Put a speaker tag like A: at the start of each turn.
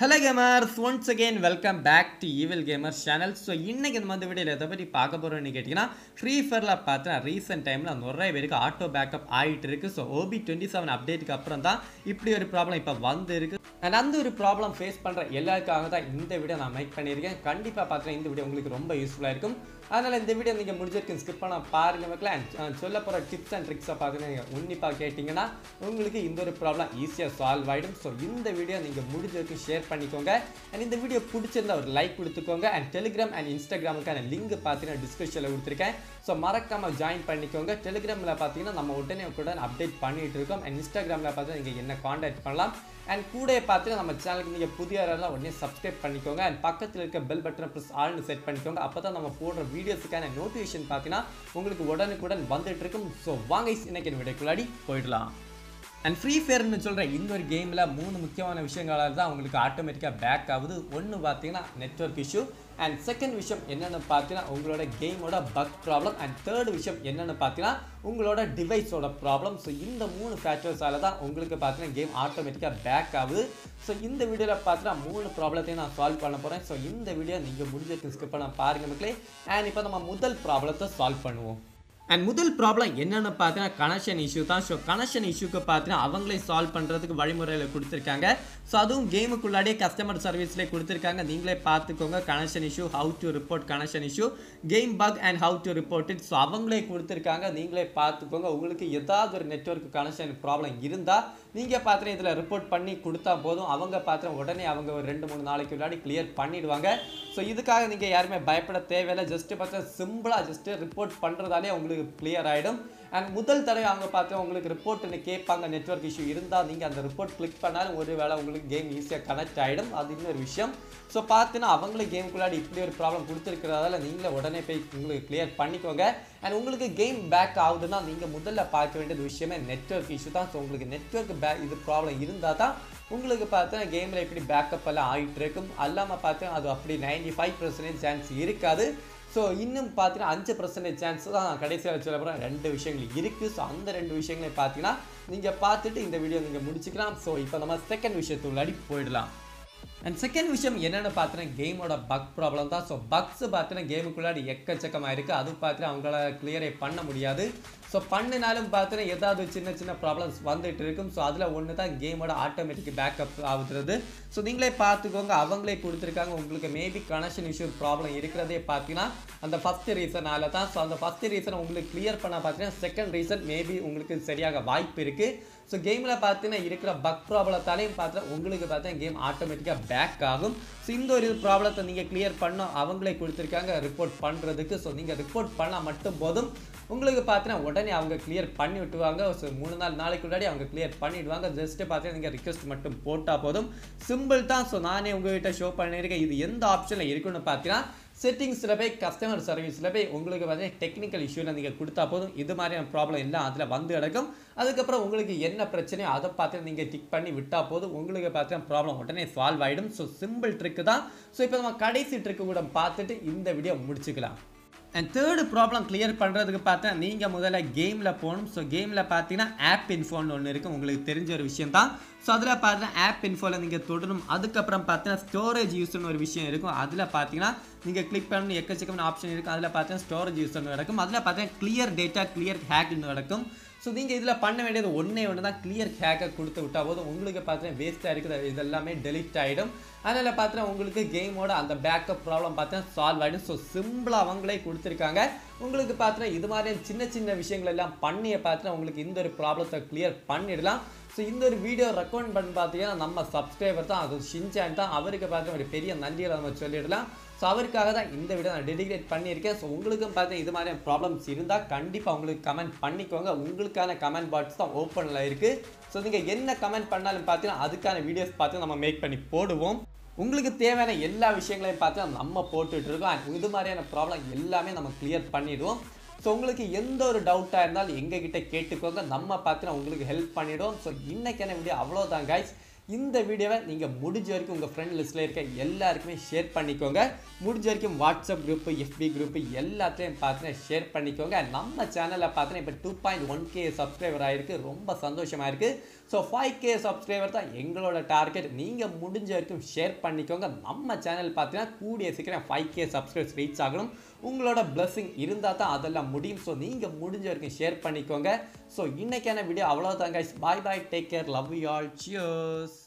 A: hello gamers once again welcome back to Evil Gamers channel so இன்னைக்கு நம்ம வந்து வீடியோவில் எதை பற்றி பார்க்க போகிறோம்னு கேட்டிங்கன்னா ஃப்ரீ ஃபயரில் பார்த்தா ரீசெண்ட் டைமில் நிறைய பேருக்கு ஆட்டோ பேக்கப் ஆகிட்டு இருக்கு ஸோ ஓபி டுவெண்ட்டி செவன் அப்டேட்டுக்கு அப்புறம் தான் இப்படி ஒரு ப்ராப்ளம் இப்போ வந்து இருக்கு அண்ட் அந்த ஒரு ப்ராப்ளம் ஃபேஸ் பண்ணுற எல்லாருக்காக தான் இந்த வீடியோ நான் மேக் பண்ணியிருக்கேன் கண்டிப்பாக பார்த்தீங்கன்னா இந்த வீடியோ உங்களுக்கு ரொம்ப யூஸ்ஃபுல்லாக இருக்கும் அதனால் இந்த வீடியோ நீங்கள் முடிஞ்சிருக்கும் ஸ்கிப் பண்ண பாருங்க மக்களே And சொல்ல போகிற டிப்ஸ் அண்ட் ட்ரிக்ஸை பார்த்தீங்கன்னா நீங்கள் உன்னிப்பாக கேட்டிங்கன்னா உங்களுக்கு இந்த ஒரு ப்ராப்ளம் ஈஸியாக சால்வ் ஆகிடும் ஸோ இந்த வீடியோ நீங்கள் முடிஞ்ச வரைக்கும் ஷேர் பண்ணிக்கோங்க அண்ட் இந்த வீடியோ பிடிச்சிருந்தா ஒரு லைக் கொடுத்துக்கோங்க அண்ட் டெலிகிராம் அண்ட் இன்ஸ்டாகிராமுக்கான லிங்க் பார்த்தீங்கன்னா டிஸ்கிரிப்ஷனில் கொடுத்துருக்கேன் ஸோ மறக்காமல் ஜாயின் பண்ணிக்கோங்க டெலிகிராமில் பார்த்தீங்கன்னா நம்ம உடனே உடனே அப்டேட் பண்ணிட்டு இருக்கோம் அண்ட் இன்ஸ்டாகிராமில் பார்த்தீங்கன்னா நீங்கள் என்ன காண்டாக்ட் பண்ணலாம் அண்ட் கூட பார்த்தீங்கன்னா நம்ம சேனலுக்கு நீங்கள் புதிய யாராவது உடனே சப்ஸ்கிரைப் பண்ணிக்கோங்க அண்ட் பக்கத்தில் இருக்க பெல் பட்டனை ப்ரெஸ் ஆல்னு செட் பண்ணிக்கோங்க அப்போ தான் நம்ம போடுற வீடியோஸுக்கான நோட்டிஃபிகேஷன் பார்த்தீங்கன்னா உங்களுக்கு உடனுக்குடன் வந்துட்டு இருக்கும் ஸோ வாங்க இன்னைக்கு வீடியோக்குள்ளாடி போயிடலாம் அண்ட் ஃப்ரீ ஃபயர்னு சொல்கிற இந்த ஒரு கேமில் மூணு முக்கியமான விஷயங்களால் தான் உங்களுக்கு ஆட்டோமேட்டிக்காக பேக் ஆகுது ஒன்று பார்த்தீங்கன்னா நெட்ஒர்க் இஷ்யூ அண்ட் செகண்ட் விஷயம் என்னென்னு பார்த்தீங்கன்னா உங்களோட கேமோட பக் ப்ராப்ளம் அண்ட் தேர்ட் விஷயம் என்னென்னு பார்த்தீங்கன்னா உங்களோட டிவைஸோட ப்ராப்ளம் ஸோ இந்த மூணு ஃபேக்டர்ஸால தான் உங்களுக்கு பார்த்தீங்கன்னா கேம் ஆட்டோமேட்டிக்காக பேக் ஆகுது ஸோ இந்த வீடியோவில் பார்த்தீங்கன்னா மூணு ப்ராப்ளத்தையும் நான் சால்வ் பண்ண போகிறேன் ஸோ இந்த வீடியோ நீங்கள் முடிஞ்ச ஸ்கிப் பண்ண பாருங்க மக்களே அண்ட் இப்போ நம்ம முதல் ப்ராப்ளத்தை சால்வ் பண்ணுவோம் அண்ட் முதல் ப்ராப்ளம் என்னென்னு பார்த்தீங்கன்னா கனெக்ஷன் இஷ்யூ தான் ஸோ கனெக்ஷன் இஷ்யூக்கு பார்த்தீங்கன்னா அவங்களே சால்வ் பண்ணுறதுக்கு வழிமுறையில் கொடுத்துருக்காங்க ஸோ அதுவும் கேமுக்குள்ளாடியே கஸ்டமர் சர்வீஸ்லேயே கொடுத்துருக்காங்க நீங்களே பார்த்துக்கோங்க connection issue how to report connection issue game bug and how to report it so அவங்களே கொடுத்துருக்காங்க நீங்களே பார்த்துக்கோங்க உங்களுக்கு ஏதாவது ஒரு நெட்ஒர்க் கனெக்ஷன் ப்ராப்ளம் இருந்தால் நீங்கள் பார்த்தீங்கன்னா இதில் ரிப்போர்ட் பண்ணி கொடுத்தா போதும் அவங்க பார்த்தீங்கன்னா உடனே அவங்க ஒரு ரெண்டு மூணு நாளைக்கு முன்னாடி கிளியர் பண்ணிடுவாங்க ஸோ இதுக்காக நீங்கள் யாருமே பயப்பட தேவையில்லை ஜஸ்ட்டு பார்த்தா சிம்பிளாக ஜஸ்ட்டு ரிப்போர்ட் பண்ணுறதாலே உங்களுக்கு கிளியர் ஆகிடும் அண்ட் முதல் தடவை அவங்க பார்த்து உங்களுக்கு ரிப்போர்ட்னு கேட்பாங்க நெட்ஒர்க் இஷ்யூ இருந்தால் நீங்கள் அந்த ரிப்போர்ட் கிளிக் பண்ணாலும் ஒரு வேளை உங்களுக்கு கேம் ஈஸியாக கனெக்ட் ஆகிடும் அது இன்னொரு விஷயம் ஸோ பார்த்தீங்கன்னா அவங்களே கேமுக்குள்ளாடி இப்படி ஒரு ப்ராப்ளம் கொடுத்துருக்கிறதால நீங்களே உடனே போய் உங்களுக்கு கிளியர் பண்ணிக்கோங்க அண்ட் உங்களுக்கு கேம் பேக் ஆகுதுன்னா நீங்கள் முதல்ல பார்க்க வேண்டியது விஷயமே நெட்ஒர்க் இஷ்யூ தான் ஸோ உங்களுக்கு நெட்ஒர்க் பேக் இது ப்ராப்ளம் இருந்தால் தான் உங்களுக்கு பார்த்தீங்கன்னா கேமில் எப்படி பேக்கப் எல்லாம் ஆகிட்டு இருக்கும் அல்லாமல் பார்த்தீங்கன்னா அது அப்படி நைன்டி ஃபைவ் பர்சன்டேஜ் சான்ஸ் இருக்காது ஸோ இன்னும் பார்த்தீங்கன்னா அஞ்சு பர்சன்டேஜ் சான்ஸ் தான் நான் கடைசியாக சொல்ல போகிறேன் ரெண்டு விஷயங்கள் இருக்குது ஸோ அந்த ரெண்டு விஷயங்களை பார்த்தீங்கன்னா நீங்கள் பார்த்துட்டு இந்த வீடியோ நீங்கள் முடிச்சுக்கலாம் ஸோ இப்போ நம்ம செகண்ட் விஷயத்து உள்ளாடி போயிடலாம் அண்ட் செகண்ட் விஷயம் என்னென்னு பார்த்தீங்கன்னா கேமோட பக் ப்ராப்ளம் தான் ஸோ பக்ஸ் பார்த்தீங்கன்னா கேமுக்குள்ளாடி எக்கச்சக்கமாக இருக்குது அது பார்த்தீங்கன்னா அவங்களால கிளியரே பண்ண முடியாது ஸோ பண்ணினாலும் பார்த்தீங்கன்னா ஏதாவது சின்ன சின்ன ப்ராப்ளம்ஸ் வந்துட்டு இருக்கும் ஸோ அதில் ஒன்று தான் கேமோட ஆட்டோமேட்டிக் பேக்கப் ஆகுறது ஸோ நீங்களே பார்த்துக்கோங்க அவங்களே கொடுத்துருக்காங்க உங்களுக்கு மேபி கனெக்ஷன் இஷ்யூ ப்ராப்ளம் இருக்கிறதே பார்த்தீங்கன்னா அந்த ஃபஸ்ட்டு ரீசனால தான் ஸோ அந்த ஃபஸ்ட்டு ரீசன் உங்களுக்கு கிளியர் பண்ண பார்த்தீங்கன்னா செகண்ட் ரீசன் மேபி உங்களுக்கு சரியாக வாய்ப்பு இருக்குது ஸோ கேமில் பார்த்தீங்கன்னா இருக்கிற பக் ப்ராப்ளத்தாலையும் பார்த்தா உங்களுக்கு பார்த்தா கேம் ஆட்டோமேட்டிக்காக பேக் ஆகும் ஸோ இந்த ஒரு ப்ராப்ளத்தை நீங்கள் கிளியர் பண்ணோம் அவங்களே கொடுத்துருக்காங்க ரிப்போர்ட் பண்ணுறதுக்கு ஸோ நீங்கள் ரிப்போர்ட் பண்ணால் மட்டும் போதும் உங்களுக்கு பார்த்தீங்கன்னா உடனே அவங்க கிளியர் பண்ணி விட்டுவாங்க ஸோ மூணு நாள் நாளைக்கு முன்னாடி அவங்க கிளியர் பண்ணிவிடுவாங்க ஜஸ்ட்டு பார்த்தீங்கன்னா நீங்கள் ரிக்வஸ்ட் மட்டும் போட்டால் போதும் சிம்பிள் தான் ஸோ நானே உங்ககிட்ட ஷோ பண்ணியிருக்கேன் இது எந்த ஆப்ஷனில் இருக்குன்னு பார்த்தீங்கன்னா செட்டிங்ஸில் போய் கஸ்டமர் சர்வீஸில் போய் உங்களுக்கு வந்து டெக்னிக்கல் இஷ்யூவில் நீங்கள் கொடுத்தா போதும் இது மாதிரியான ப்ராப்ளம் எல்லாம் அதில் வந்து கிடக்கும் அதுக்கப்புறம் உங்களுக்கு என்ன பிரச்சனையோ அதை பார்த்து நீங்கள் டிக் பண்ணி விட்டால் போதும் உங்களுக்கு பார்த்தீங்கன்னா ப்ராப்ளம் உடனே சால்வ் ஆகிடும் ஸோ சிம்பிள் ட்ரிக்கு தான் ஸோ இப்போ நம்ம கடைசி ட்ரிக்கு கூட பார்த்துட்டு இந்த வீடியோ முடிச்சுக்கலாம் அண்ட் தேர்டு ப்ராப்ளம் கிளியர் பண்ணுறதுக்கு பார்த்தா நீங்கள் முதல்ல கேமில் போகணும் ஸோ கேமில் பார்த்தீங்கன்னா ஆப் இன்ஃபோன்னு ஒன்று இருக்குது உங்களுக்கு தெரிஞ்ச ஒரு விஷயம் தான் ஸோ அதில் பார்த்தீங்கன்னா ஆப் இன்ஃபோவில் நீங்கள் தொடரும் அதுக்கப்புறம் பார்த்தீங்கன்னா ஸ்டோரேஜ் யூஸ்னு ஒரு விஷயம் இருக்கும் அதில் பார்த்தீங்கன்னா நீங்கள் கிளிக் பண்ணி எக்கச்சக்கமான ஆப்ஷன் இருக்கும் அதில் பார்த்தீங்கன்னா ஸ்டோரேஜ் யூஸ்னு நடக்கும் அதில் பார்த்தீங்கன்னா கிளியர் டேட்டா கிளியர் ஹேக்னு நடக்கும் ஸோ நீங்கள் இதில் பண்ண வேண்டியது ஒன்றே ஒன்று தான் கிளியர் ஹேக்கை கொடுத்து விட்டால் போதும் உங்களுக்கு பார்த்தீங்கன்னா வேஸ்ட்டாக இருக்குது இது எல்லாமே டெலிட் ஆகிடும் அதனால் பார்த்தீங்கன்னா உங்களுக்கு கேமோட அந்த பேக்கப் ப்ராப்ளம் பார்த்தீங்கன்னா சால்வ் ஆகிடும் ஸோ சிம்பிளாக அவங்களே கொடுத்துருக்காங்க உங்களுக்கு பார்த்தீங்கன்னா இது மாதிரி சின்ன சின்ன விஷயங்கள் எல்லாம் பண்ணிய பார்த்தீங்கன்னா உங்களுக்கு இந்த ஒரு ப்ராப்ளத்தை கிளியர் பண்ணிடலாம் ஸோ இந்த ஒரு வீடியோ ரெக்கமெண்ட் பண்ணி பார்த்தீங்கன்னா நம்ம சப்ஸ்கிரைபர் தான் அது ஷின்சான் தான் அவருக்கு பார்த்து ஒரு பெரிய நன்றியை நம்ம சொல்லிடலாம் ஸோ அவருக்காக தான் இந்த வீடியோ நான் டெடிகேட் பண்ணியிருக்கேன் ஸோ உங்களுக்கும் பார்த்தீங்கன்னா இது மாதிரி ப்ராப்ளம்ஸ் இருந்தால் கண்டிப்பாக உங்களுக்கு கமெண்ட் பண்ணிக்கோங்க உங்களுக்கான கமெண்ட் பாக்ஸ் தான் ஓப்பனில் இருக்குது ஸோ நீங்கள் என்ன கமெண்ட் பண்ணாலும் பார்த்தீங்கன்னா அதுக்கான வீடியோஸ் பார்த்து நம்ம மேக் பண்ணி போடுவோம் உங்களுக்கு தேவையான எல்லா விஷயங்களையும் பார்த்து நம்ம போட்டுட்டு இருக்கோம் இது மாதிரியான ப்ராப்ளம் எல்லாமே நம்ம கிளியர் பண்ணிடுவோம் ஸோ உங்களுக்கு எந்த ஒரு டவுட்டாக இருந்தாலும் எங்ககிட்ட கேட்டுக்கோங்க நம்ம பார்த்தீங்கன்னா உங்களுக்கு ஹெல்ப் பண்ணிவிடுவோம் ஸோ இன்றைக்கான வீடியோ அவ்வளோதான் கைஸ் இந்த வீடியோவை நீங்கள் முடிஞ்ச வரைக்கும் உங்கள் ஃப்ரெண்ட் லிஸ்ட்டில் இருக்க எல்லாருக்குமே ஷேர் பண்ணிக்கோங்க முடிஞ்ச வரைக்கும் வாட்ஸ்அப் குரூப்பு எஃபி குரூப்பு எல்லாத்தையும் பார்த்தீங்கன்னா ஷேர் பண்ணிக்கோங்க நம்ம சேனலில் பார்த்தீங்கன்னா இப்போ two point one K subscriber ஆகிருக்கு ரொம்ப சந்தோஷமாக இருக்குது ஸோ ஃபைவ் கே சப்ஸ்கிரைபர் தான் எங்களோட டார்கெட் நீங்கள் முடிஞ்ச வரைக்கும் ஷேர் பண்ணிக்கோங்க நம்ம சேனல் பார்த்தீங்கன்னா கூடிய சீக்கிரம் ஃபைவ் கே சப்ஸ்கிரைப்ஸ் ரீச் ஆகணும் உங்களோட பிளஸ்ஸிங் இருந்தால் தான் அதெல்லாம் முடியும் ஸோ நீங்கள் முடிஞ்ச வரைக்கும் ஷேர் பண்ணிக்கோங்க ஸோ இன்னைக்கான வீடியோ அவ்வளோதான் guys bye bye take care love you all cheers